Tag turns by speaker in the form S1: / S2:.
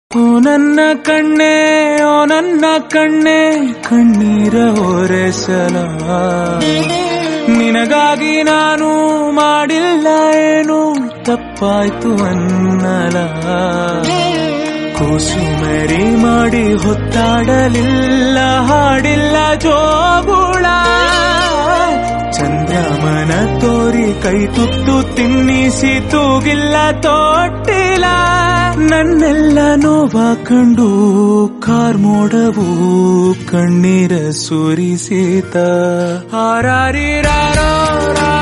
S1: ಓ ನನ್ನ ಕಣ್ಣೆ ಓ ನನ್ನ ಕಣ್ಣೆ ಕಣ್ಣೀರ ಹೊರೆಸಲ ನಿನಗಾಗಿ ನಾನು ಮಾಡಿಲ್ಲ ಏನು ತಪ್ಪಾಯ್ತು ಅನ್ನಲ ಕೂಸು ಮೇರಿ ಮಾಡಿ ಹೊತ್ತಾಡಲಿಲ್ಲ ಹಾಡಿಲ್ಲ ಜೋಗುಳ ಚಂದ್ರಮನ ತೋರಿ ಕೈ ತುತ್ತು ತಿನ್ನಿಸಿ ತೂಗಿಲ್ಲ ತೊಟ್ಟಿಲ್ಲ ನನ್ನೆಲ್ಲ ನೋವ ಕಂಡು ಕಾರ್ಮೋಡವು ಕಣ್ಣೀರ ಸುರಿಸಿತ ಹಾರಾರಿ ರಾರೋ